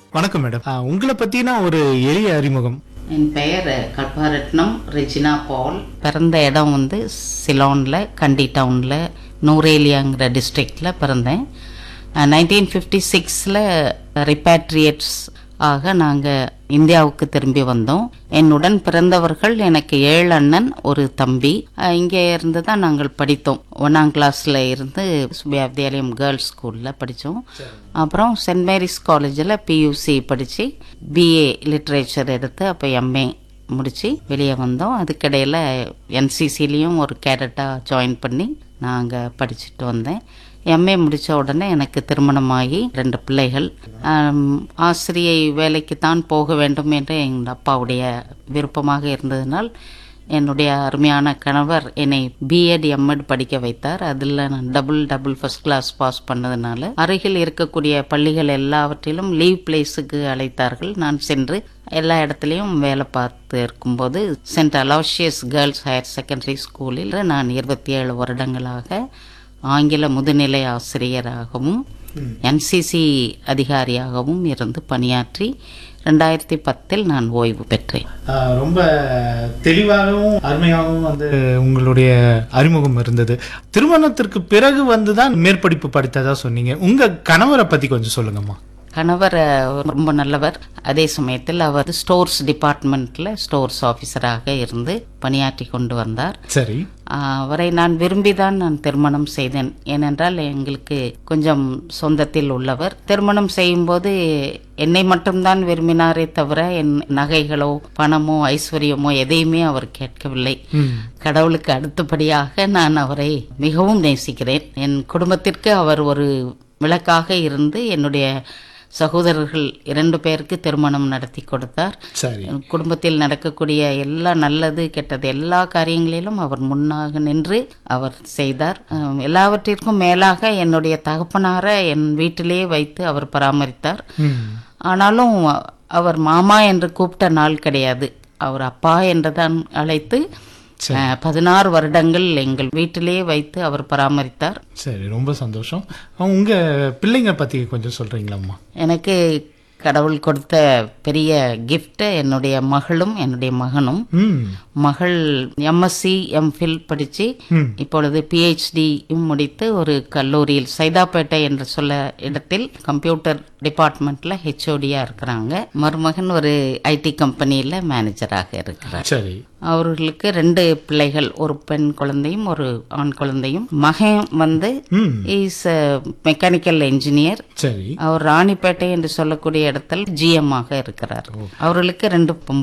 வணக்கம் மேடம் ஆ, உங்களை பத்தின ஒரு எளிய அறிமுகம் என் பெயர் கல்பாரட்னம் ரெஜினா பால் பிறந்த இடம் வந்து சிலோனில் கண்டி டவுனில் நூரேலியாங்கிற டிஸ்ட்ரிக்டில் பிறந்தேன் நைன்டீன் ஃபிஃப்டி சிக்ஸில் ரிப்பேட்ரியேட்ஸ் ஆக நாங்கள் இந்தியாவுக்கு திரும்பி வந்தோம் என்னுடன் பிறந்தவர்கள் எனக்கு ஏழு அண்ணன் ஒரு தம்பி அஹ் இங்கே இருந்து தான் நாங்கள் படித்தோம் ஒன்றாம் கிளாஸில் இருந்து சுபியா வித்யாலயம் கேர்ள்ஸ் ஸ்கூலில் படித்தோம் அப்புறம் சென்ட் மேரிஸ் காலேஜில் பியூசி படித்து பிஏ லிட்ரேச்சர் எடுத்து அப்போ எம்ஏ முடித்து வெளியே வந்தோம் அதுக்கிடையில் என்சிசிலையும் ஒரு கேடட்டாக ஜாயின் பண்ணி நாங்கள் படிச்சுட்டு வந்தேன் எம்ஏ முடித்த உடனே எனக்கு திருமணமாகி ரெண்டு பிள்ளைகள் ஆம், ஆசிரியை வேலைக்கு தான் போக வேண்டும் என்று எங்கள் அப்பாவுடைய விருப்பமாக இருந்ததினால் என்னுடைய அருமையான கணவர் என்னை பிஎட் எம்எட் படிக்க வைத்தார் அதில் நான் double double first class pass பண்ணதுனால அருகில் இருக்கக்கூடிய பள்ளிகள் எல்லாவற்றிலும் லீவ் பிளேஸுக்கு அழைத்தார்கள் நான் சென்று எல்லா இடத்துலையும் வேலை பார்த்து இருக்கும்போது Saint Aloysius girls higher secondary ஸ்கூலில் நான் இருபத்தி ஏழு வருடங்களாக ஆங்கில முதுநிலை ஆசிரியராகவும் என்சிசி அதிகாரியாகவும் இருந்து பணியாற்றி ரெண்டாயிரத்தி பத்தில் நான் ஓய்வு பெற்றேன் ஆ, ரொம்ப தெளிவாகவும் அருமையாகவும் வந்து உங்களுடைய அறிமுகம் இருந்தது திருமணத்திற்கு பிறகு வந்து தான் மேற்படிப்பு படித்ததா சொன்னீங்க உங்க கணவரை பத்தி கொஞ்சம் சொல்லுங்கம்மா கணவர் அஹ், ரொம்ப நல்லவர் அதே சமயத்தில் அவர் ஸ்டோர்ஸ் டிபார்ட்மெண்ட்டில் ஸ்டோர்ஸ் ஆஃபீஸராக இருந்து பணியாற்றி கொண்டு வந்தார் சரி ஆஹ், அவரை நான் விரும்பி தான் நான் திருமணம் செய்தேன் ஏனென்றால் எங்களுக்கு கொஞ்சம் சொந்தத்தில் உள்ளவர் திருமணம் செய்யும்போது என்னை மட்டும்தான் விரும்பினாரே தவிர என் நகைகளோ பணமோ ஐஸ்வர்யமோ எதையுமே அவர் கேட்கவில்லை ம். கடவுளுக்கு அடுத்தபடியாக நான் அவரை மிகவும் நேசிக்கிறேன் என் குடும்பத்திற்கு அவர் ஒரு விளக்காக இருந்து என்னுடைய சகோதரர்கள் இரண்டு பேருக்கு திருமணம் நடத்தி கொடுத்தார் சரி என் குடும்பத்தில் நடக்கக்கூடிய எல்லா நல்லது கெட்டது எல்லா காரியங்களிலும் அவர் முன்னாக நின்று அவர் செய்தார் அஹ் எல்லாவற்றிற்கும் மேலாக என்னுடைய தகப்பனாரை என் வீட்டிலேயே வைத்து அவர் பராமரித்தார் ம். ஆனாலும் அவர் மாமா என்று கூப்பிட்ட நாள் கிடையாது அவர் அப்பா என்று தான் அழைத்து அஹ், பதினாறு வருடங்கள் எங்கள் வீட்டிலேயே வைத்து அவர் பராமரித்தார் சரி ரொம்ப சந்தோஷம் உங்க பிள்ளைங்க பத்தி கொஞ்சம் சொல்றீங்களாம்மா எனக்கு கடவுள் கொடுத்த பெரிய gift என்னுடைய மகளும் என்னுடைய மகனும் ம் மகள் எம்எஸ்சி எம்ஃபில் படித்து ம். இப்பொழுது பிஹெச்டியும் முடித்து ஒரு கல்லூரியில் சைதாப்பேட்டை என்று சொல்ல இடத்தில் கம்ப்யூட்டர் டிபார்ட்மெண்ட்ல ஹெச்ஓடியா இருக்கிறாங்க மருமகன் ஒரு ஐடி கம்பெனியில் மேனேஜராக இருக்கிறார் சரி அவர்களுக்கு ரெண்டு பிள்ளைகள் ஒரு பெண் குழந்தையும் ஒரு ஆண் குழந்தையும் மகன் வந்து ம் இஸ் மெக்கானிக்கல் என்ஜினியர் சரி அவர் ராணிப்பேட்டை என்று சொல்லக்கூடிய இடத்தில் ஜிஎம் ஆக இருக்கிறார் அவர்களுக்கு ரெண்டு பொம்பளை